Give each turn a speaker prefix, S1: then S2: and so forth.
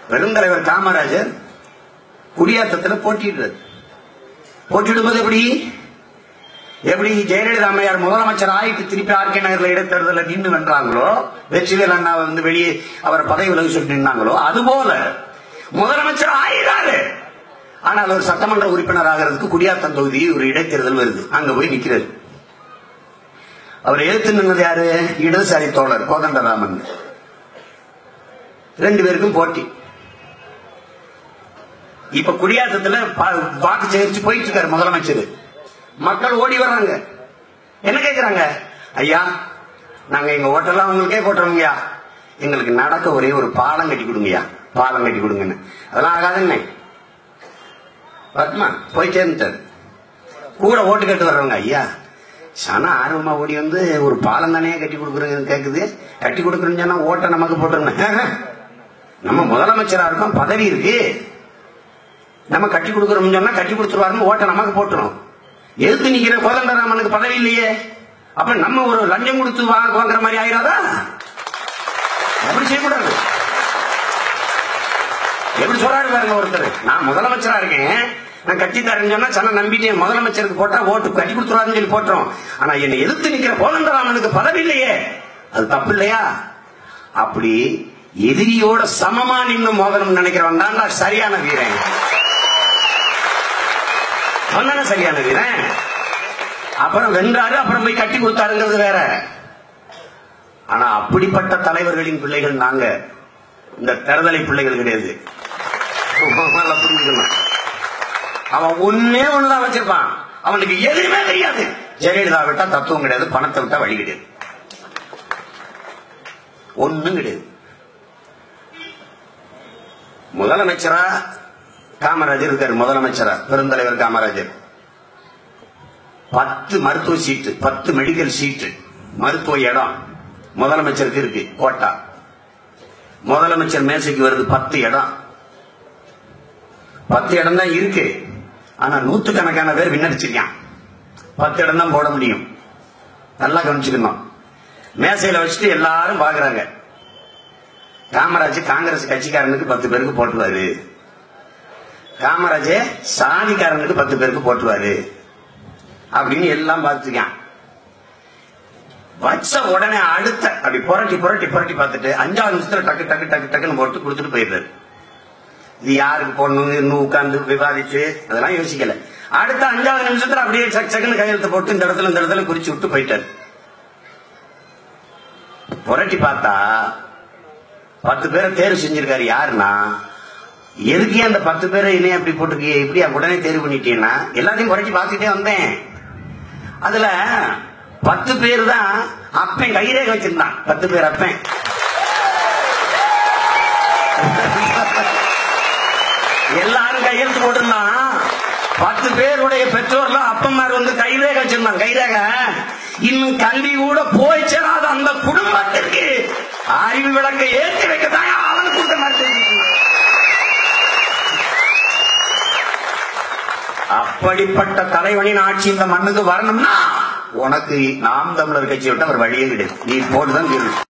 S1: பெருந்தலைவர் காமராஜர் குடியாத்தத்துல போட்டியிடுறாரு போட்டியிடும்போது எப்படி எப்படி ஜெயலலிதா அம்மையார் முதலமைச்சர் ஆயிட்டு திருப்பி ஆர்கே நகர்ல இடைத்தேர்தலில் நின்று வென்றாங்களோ வெற்றிவேல் அண்ணா வந்து வெளியே அவர் பதவி விலகி சொல்லி நின்னாங்களோ அதுபோல முதலமைச்சர் ஆயிடாரு ஆனால் ஒரு சட்டமன்ற உறுப்பினர் ஆகிறதுக்கு குடியாத்தம் தொகுதி ஒரு இடைத்தேர்தல் வருது அங்க போய் நிக்கிறாரு அவர் எதிர்த்து நின்னது யாரு இடதுசாரி தோழர் கோதண்டராமன் ரெண்டு பேருக்கும் போட்டி இப்ப குடியாத்தத்துல பா- வாக்கு சேகரிச்சு போயிட்டு இருக்காரு முதலமைச்சர் மக்கள் ஓடி வர்றாங்க என்ன கேக்குறாங்க ஐயா நாங்க எங்க ஓட்டெல்லாம் உங்களுக்கே போட்டுறோங்கய்யா எங்களுக்கு நடக்க ஒரே ஒரு பாலம் கட்டி கொடுங்கய்யா பாலம் கட்டி கொடுங்கன்னு அதெல்லாம் ஆகாதுன்னு பத்மா போய் சேர்ந்துட்டாரு கூட ஓட்டு கட்டு வர்றவங்க ஐயா சனா ஆர்வமா ஓடி வந்து ஒரு பாலம் தானே கட்டி கொடுக்குறேன்னு கேக்குது கட்டி கொடுக்குறேன்னு சொன்னா ஓட்டை நமக்கு போட்டுருங்க நம்ம முதலமைச்சரா இருக்கோம் பதவி இருக்கு நம்ம கட்டி கொடுக்குறோம்னு சொன்னா கட்டி கொடுத்துருவாருன்னு ஓட்டை நமக்கு போட்டுரும் எதிர்த்து நிக்கிற கோதண்டராமனுக்கு பதவி இல்லையே அப்ப நம்ம ஒரு லஞ்சம் கொடுத்து வா- வாங்குற மாதிரி ஆயிராதா அப்படி செய்யக்கூடாது எப்படி சொல்றாரு பாருங்க ஒருத்தர் நான் முதலமைச்சரா இருக்கேன் நான் கட்சி தரேன்னு சொன்னா சன நம்பிட்டேன் முதலமைச்சருக்கு போட்டா ஓட்டு கட்டி கொடுத்துருவாருன்னு சொல்லி போட்டுரும் ஆனா என்னை எதிர்த்து நிக்கிற கோதண்டராமனுக்கு பதவி இல்லையே அது தப்பு இல்லையா அப்படி எதிரியோட சமமா நின்னு மோதனம் நினைக்கிறவன் தான் சரியான வீரன் அவன் தானே சரியான வீரன் அப்புறம் வென்றாரு அப்புறம் போய் கட்டி கொடுத்தாருங்கிறது வேற ஆனா அப்படிப்பட்ட தலைவர்களின் பிள்ளைகள் நாங்க இந்த தருதலை பிள்ளைகள் கிடையாது நல்லா புரிஞ்சுக்கணும் அவன் ஒன்னே ஒண்ணுதான் வச்சிருப்பான் அவனுக்கு எதுவுமே தெரியாது ஜெயலலிதா விட்டா தத்துவம் கிடையாது பணத்தை விட்டா வழி கிடையாது ஒண்ணும் கிடையாது முதலமைச்சரா காமராஜர் இருக்காரு முதலமைச்சரா பெருந்தலைவர் காமராஜர் பத்து மருத்துவ சீட்டு பத்து மெடிக்கல் சீட்டு மருத்துவ இடம் முதலமைச்சருக்கு இருக்கு கோட்டா முதலமைச்சர் மேசைக்கு வருது பத்து இடம் பத்து இடம் தான் இருக்கு ஆனா நூத்துக்கணக்கான பேர் விண்ணப்பிச்சிருக்கான் பத்து இடம் தான் போட முடியும் நல்லா கவனிச்சுக்கணும் மேசையில வச்சுட்டு எல்லாரும் பாக்குறாங்க காமராஜ் காங்கிரஸ் கட்சிக்காரனுக்கு பத்து பேருக்கு போட்டுருவாரு காமராஜ் சாதிக்காரனுக்கு பத்து பேருக்கு போட்டுருவாரு அப்படின்னு எல்லாம் பார்த்துக்கான் வச்ச உடனே அடுத்த அப்படி புரட்டி புரட்டி புரட்டி பார்த்துட்டு அஞ்சாவது நிமிஷத்துல டக்கு டக்கு டக்கு டக்குன்னு போட்டு கொடுத்துட்டு போயிடுறாரு இது யாருக்கு போடணும் இன்னும் உட்கார்ந்து விவாதிச்சு அதெல்லாம் யோசிக்கல அடுத்த அஞ்சாவது நிமிஷத்துல அப்படியே சக் சக்குன்னு கையெழுத்து போட்டு இந்த இடத்துல இந்த இடத்துல குறிச்சு விட்டு போயிட்டாரு புரட்டி பார்த்தா பத்து பேரை தேர்வு செஞ்சிருக்காரு யாருன்னா எதுக்கு அந்த பத்து பேரை இணைய அப்படி போட்டிருக்கீங்க இப்படி உடனே தேர்வு பண்ணிட்டீங்கன்னா எல்லாத்தையும் குறைச்சி பார்த்துட்டே வந்தேன் அதுல பத்து பேர் தான் அப்பன் கைரேகை வச்சிருந்தான் பத்து பேர் அப்பன் எல்லாரும் கையெழுத்து போட்டிருந்தான் பத்து பேருடைய பெற்றோர்லாம் அப்பன்மார் வந்து கைரேகை வச்சிருந்தான் கைரேகை இன்னும் கல்வி கூட போய் சேராத அந்த குடும்பத்திற்கு அறிவு விளக்கை ஏற்றி வைக்கத்தான் அவனுக்கு கொடுத்த மாதிரி தெரிஞ்சுச்சு. அப்படிப்பட்ட தலைவனின் ஆட்சி இந்த மண்ணுக்கு வரணும்னா உனக்கு நாம் தமிழர் கட்சி விட்டு அவர் வழியே கிடையாது நீ போட்டுதான் தீர்வு